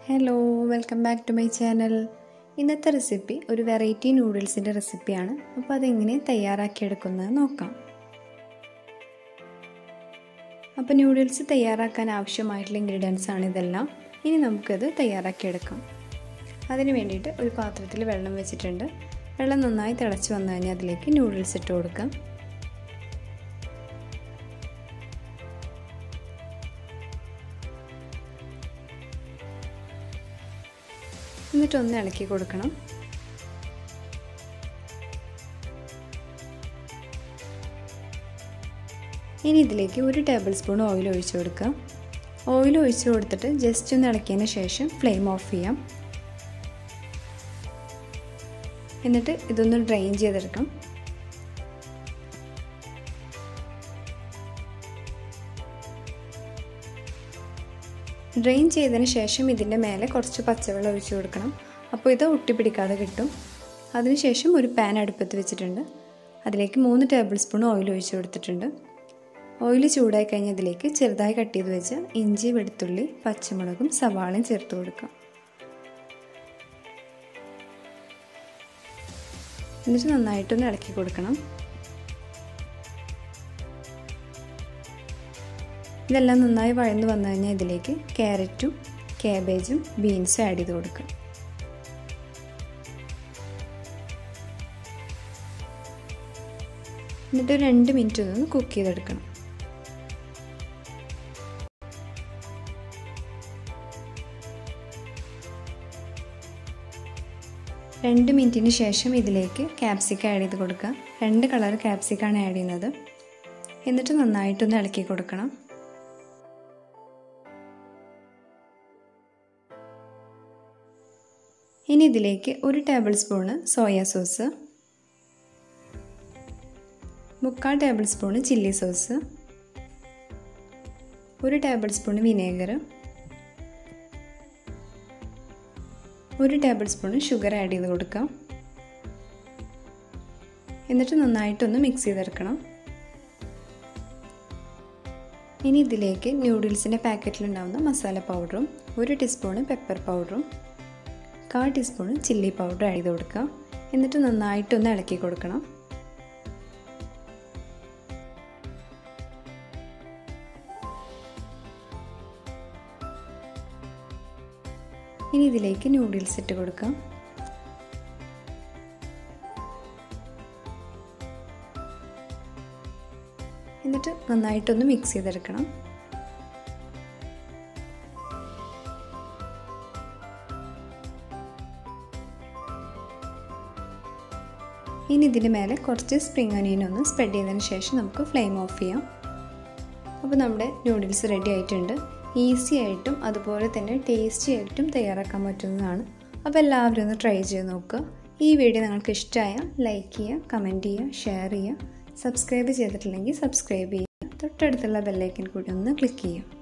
hello welcome back to my channel ഇന്നത്തെ recipe ഒരു variety നൂഡിൽസിൻ്റെ റെസിപ്പിയാണ് അപ്പോൾ അതെങ്ങനെ തയ്യാറാക്കിയെടുക്കുന്നത് നോക്കാം അപ്പോൾ നൂഡിൽസ് തയ്യാറാക്കാൻ ആവശ്യമായിട്ടുള്ള ഇൻഗ്രീഡിയൻസ് ആണ് ഇതെല്ലാം ഇനി നമുക്കത് തയ്യാറാക്കിയെടുക്കാം അതിന് വേണ്ടിയിട്ട് ഒരു പാത്രത്തിൽ വെള്ളം വെച്ചിട്ടുണ്ട് വെള്ളം നന്നായി തിളച്ച് വന്നു കഴിഞ്ഞാൽ അതിലേക്ക് നൂഡിൽസ് ഇട്ട് കൊടുക്കാം എന്നിട്ടൊന്ന് ഇളക്കി കൊടുക്കണം ഇനി ഇതിലേക്ക് ഒരു ടേബിൾ സ്പൂൺ ഓയിൽ ഒഴിച്ചു കൊടുക്കുക ഓയിൽ ഒഴിച്ചു കൊടുത്തിട്ട് ജസ്റ്റ് ഒന്ന് ഇളക്കിയതിന് ശേഷം ഫ്ലെയിം ഓഫ് ചെയ്യാം എന്നിട്ട് ഇതൊന്ന് ഡ്രെയിൻ ചെയ്തെടുക്കാം ഡ്രെയിൻ ചെയ്തതിന് ശേഷം ഇതിൻ്റെ മേലെ കുറച്ച് പച്ചവെള്ളം ഒഴിച്ചു കൊടുക്കണം അപ്പോൾ ഇത് ഒട്ടിപ്പിടിക്കാതെ കിട്ടും അതിനുശേഷം ഒരു പാൻ അടുപ്പത്ത് വെച്ചിട്ടുണ്ട് അതിലേക്ക് മൂന്ന് ടേബിൾ സ്പൂൺ ഓയിൽ ഒഴിച്ചു കൊടുത്തിട്ടുണ്ട് ഓയിൽ ചൂടായി കഴിഞ്ഞാൽ ഇതിലേക്ക് ചെറുതായി കട്ട് ചെയ്ത് വെച്ച് ഇഞ്ചി വെളുത്തുള്ളി പച്ചമുളകും സവാളയും ചേർത്ത് കൊടുക്കാം എന്നിട്ട് നന്നായിട്ടൊന്ന് ഇളക്കി കൊടുക്കണം ഇതെല്ലാം നന്നായി വഴന്ന് വന്നു കഴിഞ്ഞാൽ ഇതിലേക്ക് ക്യാരറ്റും കാബേജും ബീൻസും ആഡ് ചെയ്ത് കൊടുക്കുക എന്നിട്ട് രണ്ട് മിനിറ്റ് ഒന്ന് കുക്ക് ചെയ്തെടുക്കണം രണ്ട് മിനിറ്റിന് ശേഷം ഇതിലേക്ക് ക്യാപ്സിക്ക ആഡ് ചെയ്ത് കൊടുക്കുക രണ്ട് കളർ ക്യാപ്സിക്കാണ് ആഡ് ചെയ്യുന്നത് എന്നിട്ട് നന്നായിട്ടൊന്ന് ഇളക്കി കൊടുക്കണം ഇനി ഇതിലേക്ക് ഒരു ടേബിൾ സ്പൂണ് സോയ സോസ് മുക്കാൽ ടേബിൾ സ്പൂണ് ചില്ലി സോസ് ഒരു ടേബിൾ സ്പൂൺ വിനേഗർ ഒരു ടേബിൾ സ്പൂൺ ഷുഗർ ആഡ് ചെയ്ത് കൊടുക്കാം എന്നിട്ട് നന്നായിട്ടൊന്ന് മിക്സ് ചെയ്തെടുക്കണം ഇനി ഇതിലേക്ക് ന്യൂഡിൽസിൻ്റെ പാക്കറ്റിലുണ്ടാവുന്ന മസാല പൗഡറും ഒരു ടീസ്പൂണ് പെപ്പർ പൗഡറും കാൽ ടീസ്പൂൺ ചില്ലി പൗഡർ ആഡ് ചെയ്ത് കൊടുക്കുക എന്നിട്ട് നന്നായിട്ടൊന്ന് ഇളക്കി കൊടുക്കണം ഇനി ഇതിലേക്ക് നൂഡിൽസ് ഇട്ട് കൊടുക്കാം എന്നിട്ട് നന്നായിട്ടൊന്ന് മിക്സ് ചെയ്തെടുക്കണം ഇനി ഇതിന് മേലെ കുറച്ച് സ്പ്രിംഗ് ഒനിയൻ ഒന്ന് സ്പ്രെഡ് ചെയ്തതിന് ശേഷം നമുക്ക് ഫ്ലെയിം ഓഫ് ചെയ്യാം അപ്പോൾ നമ്മുടെ നൂഡിൽസ് റെഡി ആയിട്ടുണ്ട് ഈസി ആയിട്ടും അതുപോലെ തന്നെ ടേസ്റ്റി ആയിട്ടും തയ്യാറാക്കാൻ പറ്റുന്നതാണ് അപ്പോൾ എല്ലാവരും ഒന്ന് ട്രൈ ചെയ്ത് നോക്കുക ഈ വീഡിയോ നിങ്ങൾക്ക് ഇഷ്ടമായാൽ ലൈക്ക് ചെയ്യുക കമൻറ്റ് ചെയ്യുക ഷെയർ ചെയ്യുക സബ്സ്ക്രൈബ് ചെയ്തിട്ടില്ലെങ്കിൽ സബ്സ്ക്രൈബ് ചെയ്യുക തൊട്ടടുത്തുള്ള ബെല്ലൈക്കൻ കൂടി ഒന്ന് ക്ലിക്ക് ചെയ്യുക